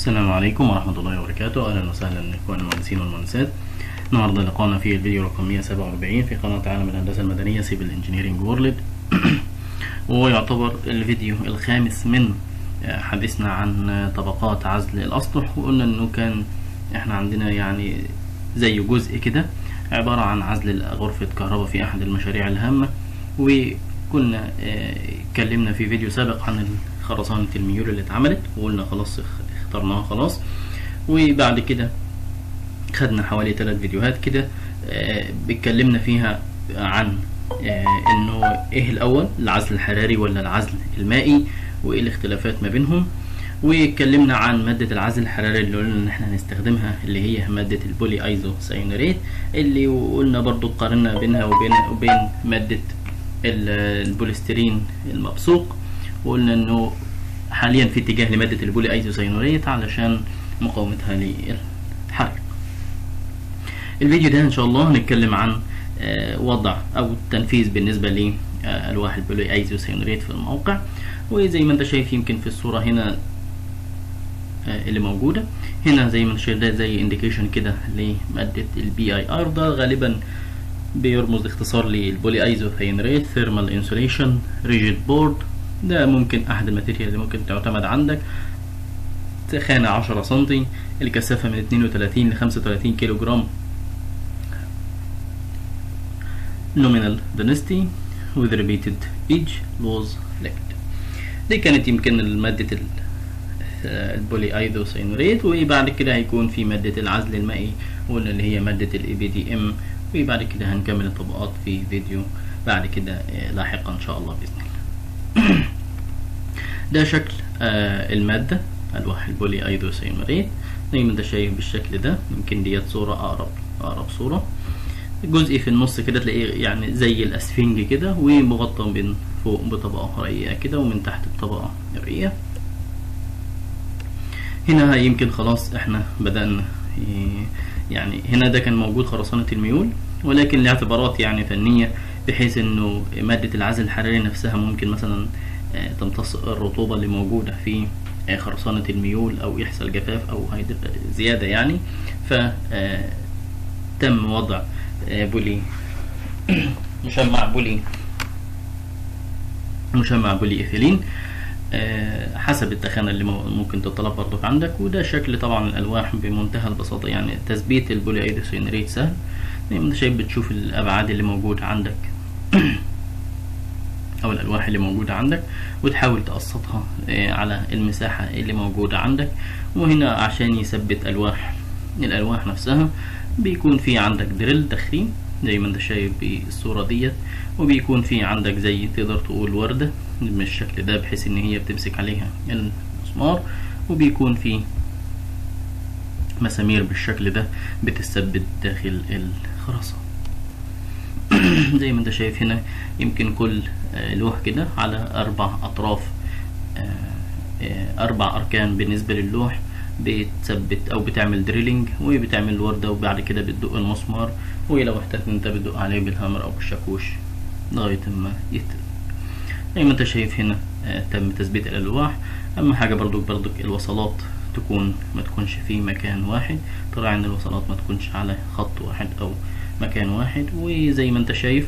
السلام عليكم ورحمة الله وبركاته أهلا وسهلا إخوان المهندسين والمهندسات النهاردة لقانا في الفيديو رقم 147 في قناة عالم الهندسة المدنية سيفل انجينيرنج وورلد وهو يعتبر الفيديو الخامس من حديثنا عن طبقات عزل الأسطح وقلنا إنه كان إحنا عندنا يعني زي جزء كده عبارة عن عزل غرفة كهرباء في أحد المشاريع الهامة وكنا اتكلمنا في فيديو سابق عن خرسانة الميول اللي اتعملت وقلنا خلاص اخترناها خلاص وبعد كده خدنا حوالي ثلاث فيديوهات كده اتكلمنا فيها عن انه ايه الاول العزل الحراري ولا العزل المائي وايه الاختلافات ما بينهم واتكلمنا عن مادة العزل الحراري اللي قلنا ان احنا هنستخدمها اللي هي مادة البولي ايزو ساينوريت اللي قلنا برضو قارنا بينها وبين وبين مادة البوليسترين المبصوق وقلنا انه حاليا في اتجاه لمادة البولي ايزو ساينوريت علشان مقاومتها للحرق الفيديو ده ان شاء الله هنتكلم عن وضع او التنفيذ بالنسبة لألواح البولي ايزو ساينوريت في الموقع وزي ما انت شايف يمكن في الصورة هنا اللي موجودة هنا زي ما انت شايف ده زي انديكيشن كده لمادة البي اي ار ده غالبا بيرمز اختصار للبولي ايزو ثينريت ثيرمال انسوليشن ريجيد بورد ده ممكن احد الماتيريال اللي ممكن تعتمد عندك تخانة عشرة سنتي الكثافة من اتنين وتلاتين لخمسة وتلاتين كيلو جرام nominal density with repeated edge was liquid دي كانت يمكن مادة البولي ايزو سينوريت وبعد كده هيكون في مادة العزل المائي قلنا اللي هي مادة الاي بي دي ام وبعد كده هنكمل الطبقات في فيديو بعد كده لاحقا ان شاء الله باذن الله ده شكل آه المادة الواح البولي ايزو سينوريت زي ما انت شايف بالشكل ده يمكن ديت صورة اقرب اقرب صورة جزء في النص كده تلاقيه يعني زي الاسفنج كده ومغطى من فوق بطبقة رقيقة كده ومن تحت بطبقة رقيقة هنا يمكن خلاص احنا بدأنا يعني هنا ده كان موجود خرسانة الميول ولكن لاعتبارات يعني فنية بحيث انه مادة العزل الحراري نفسها ممكن مثلا تمتص الرطوبة اللي موجودة في خرسانة الميول او يحصل جفاف او زيادة يعني ف تم وضع بولي مشمع بولي مشمع بولي ايثيلين حسب التخانة اللي ممكن تطلب برضك عندك وده شكل طبعا الألواح بمنتهى البساطة يعني تثبيت البولي ايدوسينريت سهل زي ما انت شايف بتشوف الأبعاد اللي موجودة عندك أو الألواح اللي موجودة عندك وتحاول تقسطها على المساحة اللي موجودة عندك وهنا عشان يثبت ألواح الألواح نفسها بيكون في عندك دريل تخريم زي ما انت شايف بالصورة ديت وبيكون في عندك زي تقدر تقول وردة بالشكل ده بحيث ان هي بتمسك عليها المسمار وبيكون في مسامير بالشكل ده بتثبت داخل الخرسانة زي ما انت شايف هنا يمكن كل لوح كده على اربع اطراف اربع اركان بالنسبة للوح بتثبت او بتعمل دريلينج وبتعمل وردة وبعد كده بتدق المسمار ولو احتجت انت بتدق عليه بالهامر او بالشاكوش لغاية ما يتم زي ما انت شايف هنا آه تم تثبيت الالواح اهم حاجة برضو برضو الوصلات تكون ما تكونش في مكان واحد تراعي ان الوصلات ما تكونش على خط واحد او مكان واحد وزي ما انت شايف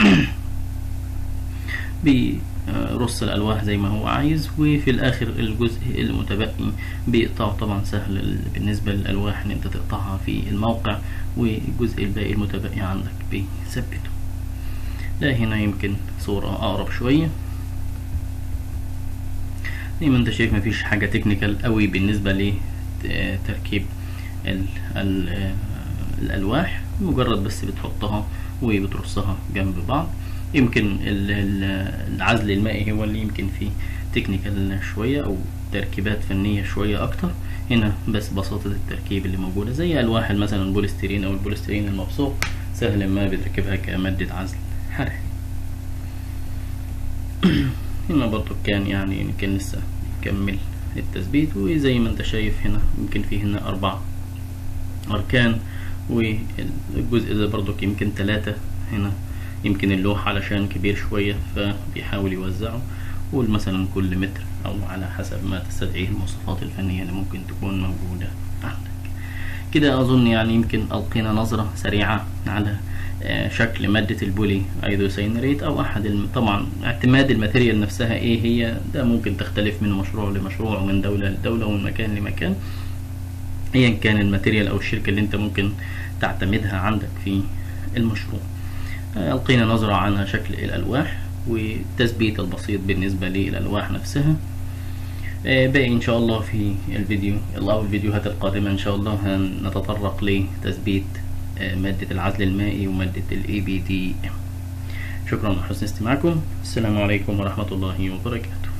بيرص الالواح زي ما هو عايز وفي الاخر الجزء المتبقي بيقطعه طبعا سهل بالنسبة للالواح ان انت تقطعها في الموقع والجزء الباقي المتبقي عندك بيثبته ده هنا يمكن صورة اقرب شوية زي ما انت شايف مفيش حاجة تكنيكال قوي بالنسبة لتركيب ال ال الالواح مجرد بس بتحطها وبترصها جنب بعض يمكن العزل المائي هو اللي يمكن فيه تكنيكال شوية او تركيبات فنية شوية اكتر هنا بس بساطة التركيب اللي موجودة زي الواح مثلا البوليسترين او البوليسترين المبسوط سهل ما بتركبها كمادة عزل حراري هنا برضو كان يعني كان لسه يكمل التثبيت وزي ما انت شايف هنا يمكن فيه هنا اربع اركان والجزء ده برضو يمكن ثلاثة هنا يمكن اللوح علشان كبير شوية فبيحاول يوزعه قول مثلا كل متر أو على حسب ما تستدعيه المواصفات الفنية اللي ممكن تكون موجودة عندك كده أظن يعني يمكن ألقينا نظرة سريعة على آه، شكل مادة البولي ايدوسينريت أو أحد الم... طبعا اعتماد الماتيريال نفسها إيه هي ده ممكن تختلف من مشروع لمشروع ومن دولة لدولة ومن مكان لمكان ايا كان الماتيريال او الشركة اللي انت ممكن تعتمدها عندك في المشروع آه، القينا نظرة على شكل الالواح والتثبيت البسيط بالنسبة للالواح نفسها آه، باقي ان شاء الله في الفيديو او الفيديوهات القادمة ان شاء الله هنتطرق لتثبيت آه، مادة العزل المائي ومادة الاي بي دي شكرا لحسن استماعكم السلام عليكم ورحمة الله وبركاته